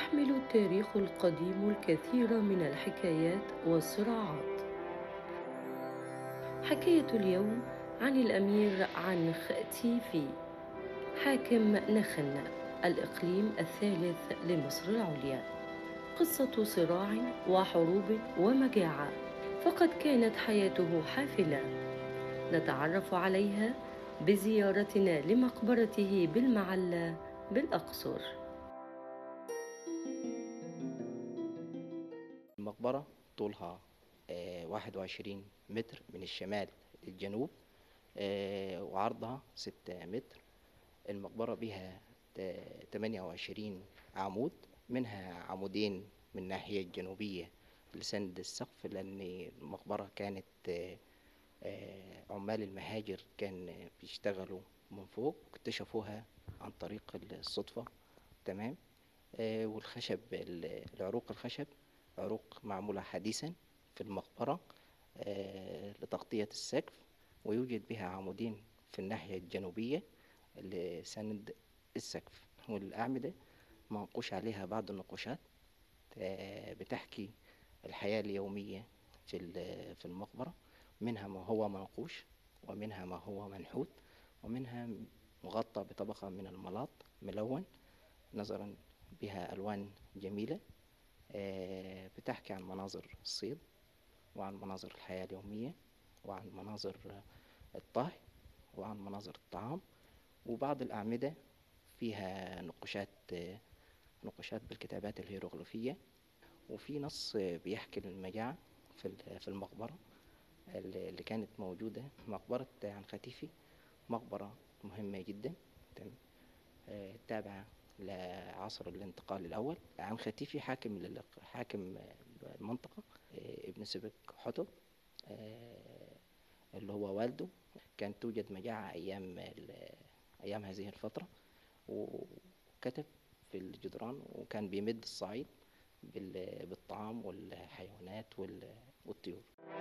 يحمل التاريخ القديم الكثير من الحكايات والصراعات حكاية اليوم عن الأمير عنخ تيفي حاكم نخن الإقليم الثالث لمصر العليا قصة صراع وحروب ومجاعة فقد كانت حياته حافلة نتعرف عليها بزيارتنا لمقبرته بالمعلة بالأقصر المقبرة طولها آه، 21 متر من الشمال للجنوب آه، وعرضها 6 متر المقبرة بها تا- 28 عمود منها عمودين من الناحية الجنوبية لسند السقف لأن المقبرة كانت آه، آه، عمال المهاجر كان بيشتغلوا من فوق واكتشفوها عن طريق الصدفة تمام آه، والخشب ال- العروق الخشب عروق معمولة حديثا في المقبرة آه، لتغطية السقف ويوجد بها عمودين في الناحية الجنوبية لسند السقف والأعمدة منقوش عليها بعض النقوشات آه، بتحكي الحياة اليومية في ال- في المقبرة منها ما هو منقوش ومنها ما هو منحوت ومنها مغطى بطبقة من الملاط ملون نظرا بها ألوان جميلة آه، بتحكي عن مناظر الصيد وعن مناظر الحياة اليومية وعن مناظر آه، الطهي وعن مناظر الطعام وبعض الأعمدة فيها نقوشات آه، نقوشات بالكتابات الهيروغليفية وفي نص آه، بيحكي المجاعة في ال- في المقبرة اللي اللي كانت موجودة مقبرة عنختيفي مقبرة مهمة جدا تمام آه، تابعة لعصر الانتقال الأول عن ختيفي حاكم لل- حاكم آه، المنطقة آه، ابن سبك حتب آه، اللي هو والده كانت توجد مجاعة أيام ال- أيام هذه الفترة وكتب في الجدران وكان بيمد الصعيد بال- بالطعام والحيوانات وال- والطيور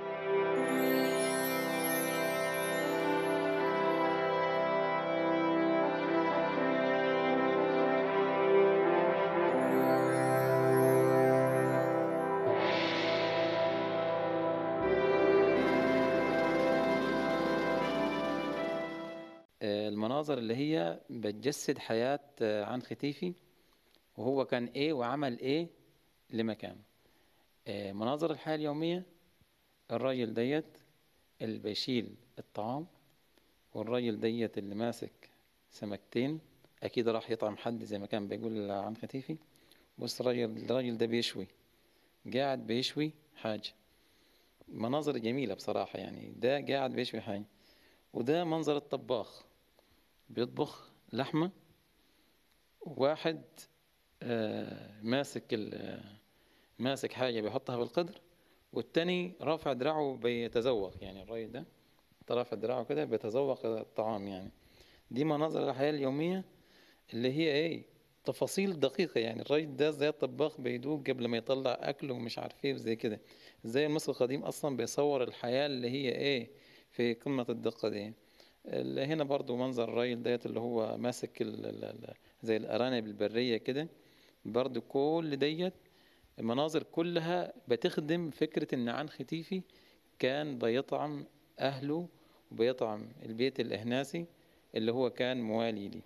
آه، المناظر اللي هي بتجسد حياة آه، عن ختيفي وهو كان ايه وعمل ايه لمكانه آه، مناظر الحياة اليومية الراجل ديت اللي بيشيل الطعام والراجل ديت اللي ماسك سمكتين اكيد راح يطعم حد زي ما كان بيقول عن ختيفي بص الراجل الراجل ده بيشوي قاعد بيشوي حاجة مناظر جميلة بصراحة يعني ده قاعد بيشوي حاجة وده منظر الطباخ بيطبخ لحمة واحد آه، ماسك ال- ماسك حاجة بيحطها في القدر والتاني رافع دراعه بيتذوق يعني الراجل ده رافع دراعه كده بيتذوق الطعام يعني دي مناظر الحياة اليومية اللي هي ايه تفاصيل دقيقة يعني الراجل ده زي الطباخ بيدوق قبل ما يطلع أكله ومش عارف ايه وزي كده زي المصري القديم أصلا بيصور الحياة اللي هي ايه في قمة الدقة دي اللي هنا برضو منظر الراجل ديت اللي هو ماسك ال ال ال زي الأرانب البرية كده برضو كل ديت المناظر كلها بتخدم فكرة إن عن ختيفي كان بيطعم أهله وبيطعم البيت الإهناسي اللي هو كان موالي ليه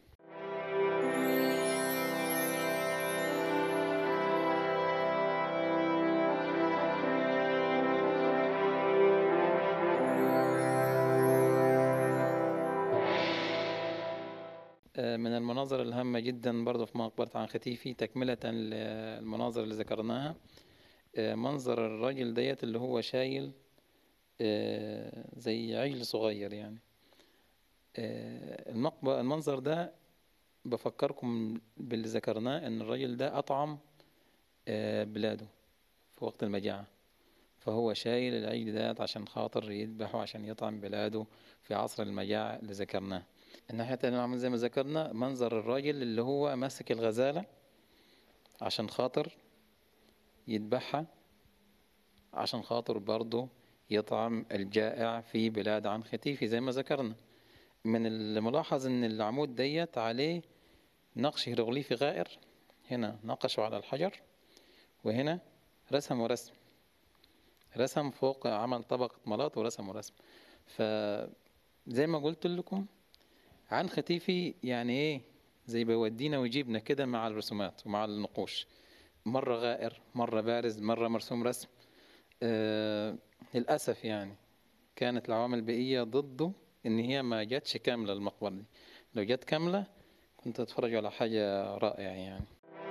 آه، من المناظر الهامة جدا برضو في مقبرة عن ختيفي تكملة للمناظر اللي ذكرناها آه، منظر الراجل ديت اللي هو شايل آه، زي عجل صغير يعني آه، المقبرة المنظر ده بفكركم باللي ذكرناه ان الراجل ده اطعم آه، بلاده في وقت المجاعة فهو شايل العجل ده عشان خاطر يذبحه عشان يطعم بلاده في عصر المجاعة اللي ذكرناه الناحية التانية عامل زي ما ذكرنا منظر الراجل اللي هو ماسك الغزالة عشان خاطر يذبحها عشان خاطر برضه يطعم الجائع في بلاد عن ختيفي زي ما ذكرنا من الملاحظ ان العمود ديت عليه نقش هيروغليفي غائر هنا نقشوا على الحجر وهنا رسموا رسم رسم فوق عمل طبقة ملاط ورسم ورسم فزي ما قلت لكم عن ختيفي يعني ايه زي بيودينا ويجيبنا كده مع الرسومات ومع النقوش مرة غائر مرة بارز مرة مرسوم رسم آه للأسف يعني كانت العوامل البيئية ضده إن هي ما جاتش كاملة المقبرة دي لو جت كاملة كنت أتفرج على حاجة رائعة يعني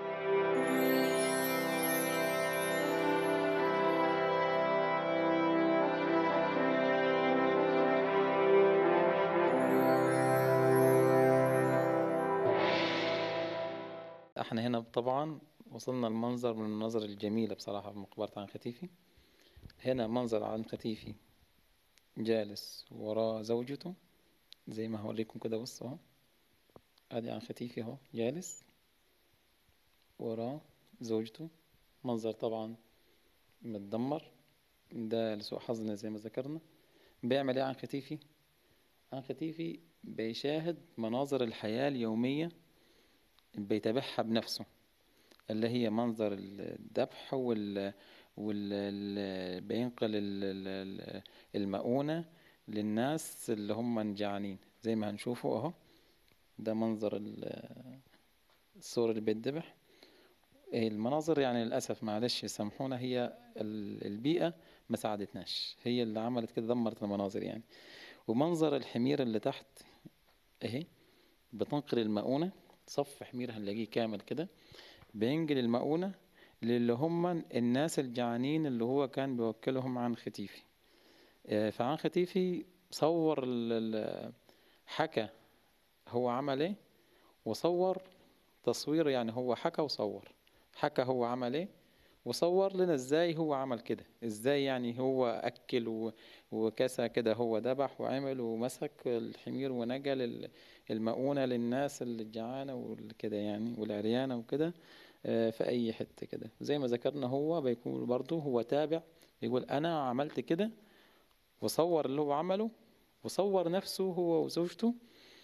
احنا هنا طبعا وصلنا المنظر من المناظر الجميلة بصراحة في مقبرة عن ختيفي هنا منظر عن ختيفي جالس وراه زوجته زي ما هوريكم كده بص اهو ادي عن ختيفي اهو جالس وراه زوجته منظر طبعا متدمر ده لسوء حظنا زي ما ذكرنا بيعمل ايه عن ختيفي عن ختيفي بيشاهد مناظر الحياة اليومية بيتابعها بنفسه اللي هي منظر الذبح وال وال بينقل المؤونة للناس اللي هم جعانين زي ما هنشوفه اهو ده منظر الصور اللي بيتذبح المناظر يعني للأسف معلش سامحونا هي البيئة ما ساعدتناش هي اللي عملت كده دمرت المناظر يعني ومنظر الحمير اللي تحت اهي بتنقل المؤونة صف حمير هنلاقيه كامل كده بينقل المؤونة للي هم الناس الجعانين اللي هو كان بيوكلهم عن ختيفي فعن ختيفي صور حكى هو عمل ايه وصور تصوير يعني هو حكى وصور حكى هو عمل ايه وصور لنا ازاي هو عمل كده ازاي يعني هو اكل وكسى كده هو ذبح وعمل ومسك الحمير ونقل المؤونة للناس اللي الجعانة وكده يعني والعريانة وكده في أي حتة كده زي ما ذكرنا هو بيكون برضه هو تابع يقول أنا عملت كده وصور اللي هو عمله وصور نفسه هو وزوجته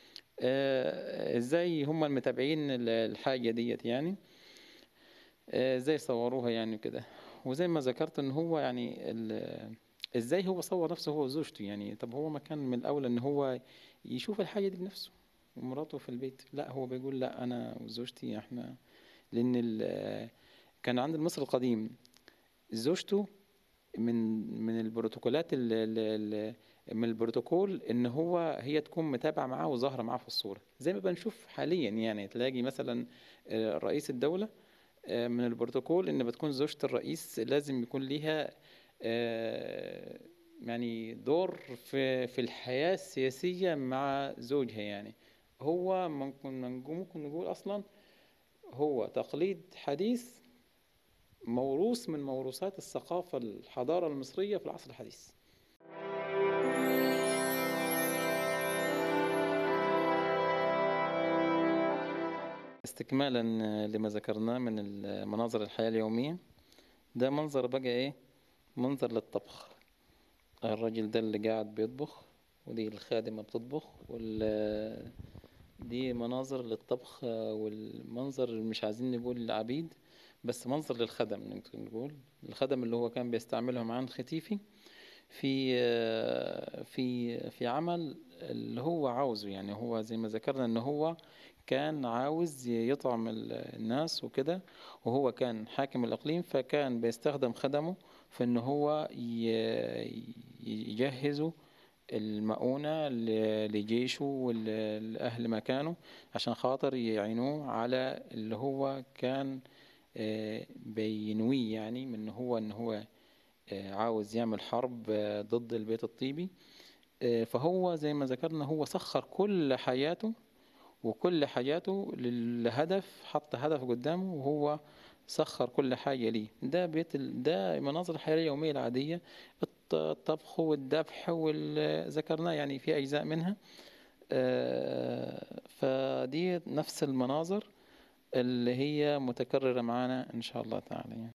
ازاي هم المتابعين الحاجة ديت يعني ازاي صوروها يعني كده وزي ما ذكرت ان هو يعني ازاي هو صور نفسه هو وزوجته يعني طب هو ما كان من الاول ان هو يشوف الحاجة دي بنفسه ومراته في البيت لا هو بيقول لا انا وزوجتي احنا لان كان عند المصري القديم زوجته من من البروتوكولات ال ال من البروتوكول ان هو هي تكون متابعه معاه وظاهره معاه في الصوره زي ما بنشوف حاليا يعني تلاقي مثلا رئيس الدوله من البروتوكول ان بتكون زوجة الرئيس لازم يكون ليها يعني دور في في الحياة السياسية مع زوجها يعني هو ممكن ممكن نقول اصلا هو تقليد حديث موروث من موروثات الثقافة الحضارة المصرية في العصر الحديث استكمالا لما ذكرناه من مناظر الحياة اليومية ده منظر بقى ايه منظر للطبخ الراجل ده اللي قاعد بيطبخ ودي الخادمة بتطبخ وال دي مناظر للطبخ والمنظر مش عايزين نقول العبيد بس منظر للخدم ممكن نقول الخدم اللي هو كان بيستعملهم عن ختيفي في في في عمل اللي هو عاوزه يعني هو زي ما ذكرنا ان هو كان عاوز يطعم الناس وكده وهو كان حاكم الإقليم فكان بيستخدم خدمه في إن هو يجهزوا المؤونة لجيشه ولأهل مكانه عشان خاطر يعينوه على اللي هو كان بينويه يعني من هو إن هو عاوز يعمل حرب ضد البيت الطيبي فهو زي ما ذكرنا هو سخر كل حياته وكل حياته للهدف حط هدف قدامه وهو سخر كل حاجة ليه ده بيت ده مناظر الحياة اليومية العادية الطبخ والذبح وذكرناه يعني في أجزاء منها فدي نفس المناظر اللي هي متكررة معانا إن شاء الله تعالى يعني.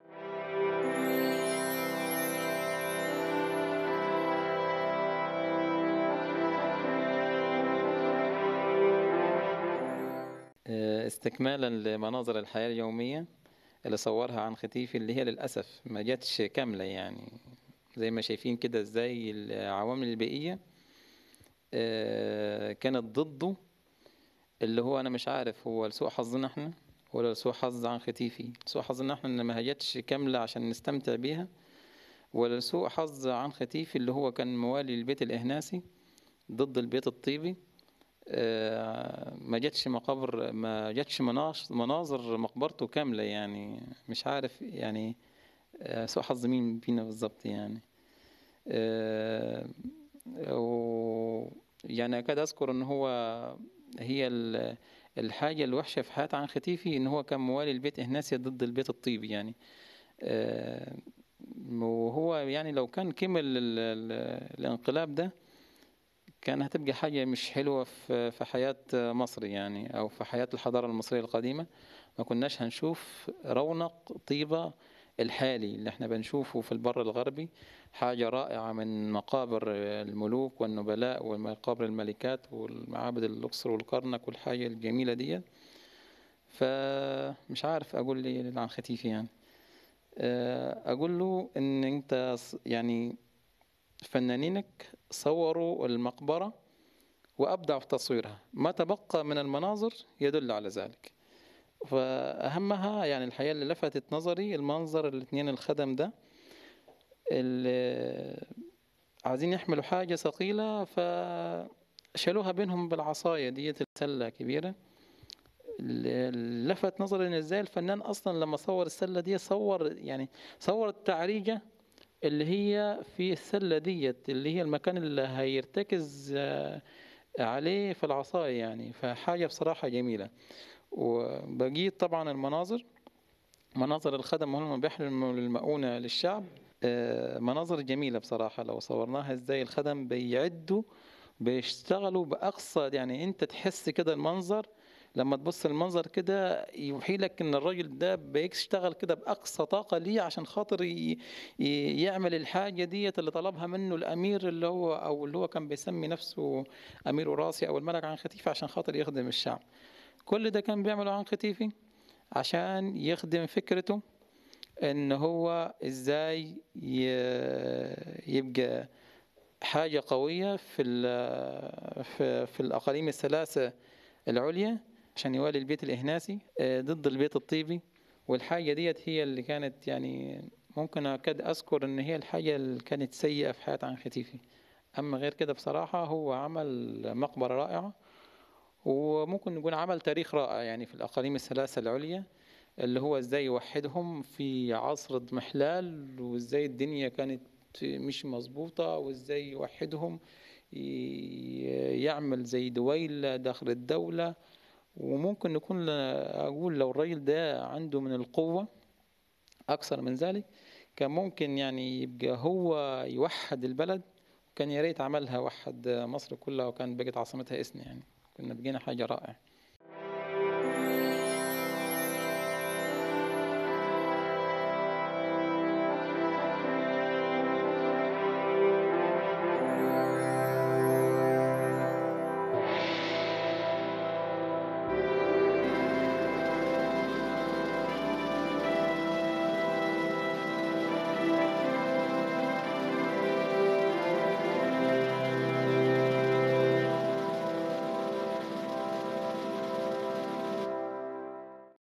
آه، استكمالا لمناظر الحياة اليومية اللي صورها عن ختيفي اللي هي للأسف ما جاتش كاملة يعني زي ما شايفين كده ازاي العوامل البيئية آه، كانت ضده اللي هو أنا مش عارف هو لسوء حظنا احنا ولا لسوء حظ عن ختيفي سوء حظنا احنا إن ما جاتش كاملة عشان نستمتع بيها ولا لسوء حظ عن ختيفي اللي هو كان موالي البيت الإهناسي ضد البيت الطيبي آه، ما جاتش مقابر ما جاتش مناش- مناظر مقبرته كاملة يعني مش عارف يعني آه، سوء حظ مين فينا بالظبط يعني آه، و يعني أكاد أذكر إن هو هي ال- الحاجة الوحشة في حياة عن ختيفي إن هو كان موالي البيت إهناسيا ضد البيت الطيبي يعني آه، وهو يعني لو كان كمل ال- ال- الانقلاب ده كان هتبقى حاجة مش حلوة في في حياة مصر يعني أو في حياة الحضارة المصرية القديمة ما كناش هنشوف رونق طيبة الحالي اللي احنا بنشوفه في البر الغربي حاجة رائعة من مقابر الملوك والنبلاء ومقابر الملكات والمعابد الأقصر والكرنك والحاجة الجميلة دي فمش عارف أقول لي عن ختيفي يعني آه، أقول له إن أنت ص- يعني فنانينك صوروا المقبرة وأبدعوا في تصويرها ما تبقى من المناظر يدل على ذلك فأهمها يعني الحقيقة اللي لفتت نظري المنظر الاثنين الخدم ده اللي عايزين يحملوا حاجة ثقيلة فشالوها بينهم بالعصاية ديت السلة كبيرة اللي لفت نظري ان ازاي الفنان اصلا لما صور السلة دي صور يعني صور التعريجة اللي هي في السلة ديت اللي هي المكان اللي هيرتكز آه، عليه في العصاية يعني فحاجة بصراحة جميلة وبقيت طبعا المناظر مناظر الخدم وهم بيحملوا المؤونة للشعب آه، مناظر جميلة بصراحة لو صورناها ازاي الخدم بيعدوا بيشتغلوا بأقصى يعني انت تحس كده المنظر لما تبص المنظر كده يوحي لك ان الراجل ده بيشتغل كده باقصى طاقه ليه عشان خاطر ي- ي- يعمل الحاجه ديت اللي طلبها منه الامير اللي هو او اللي هو كان بيسمي نفسه امير وراسي او الملك عن ختيفي عشان خاطر يخدم الشعب كل ده كان بيعمله عن ختيفي عشان يخدم فكرته ان هو ازاي ي- يبقى حاجه قويه في ال- في في الاقاليم الثلاثه العليا عشان يوالي البيت الإهناسي آه، ضد البيت الطيبي والحاجة ديت هي اللي كانت يعني ممكن أكاد أذكر إن هي الحاجة اللي كانت سيئة في حياة عن ختيفي أما غير كده بصراحة هو عمل مقبرة رائعة وممكن نقول عمل تاريخ رائع يعني في الأقاليم الثلاثة العليا اللي هو إزاي يوحدهم في عصر اضمحلال وإزاي الدنيا كانت مش مظبوطة وإزاي يوحدهم ي- يعمل زي دويلة داخل الدولة وممكن نكون ل- أقول لو الراجل ده عنده من القوة أكثر من ذلك كان ممكن يعني يبقى هو يوحد البلد كان يا ريت عملها وحد مصر كلها وكان بقت عاصمتها اسم يعني كنا بقينا حاجة رائعة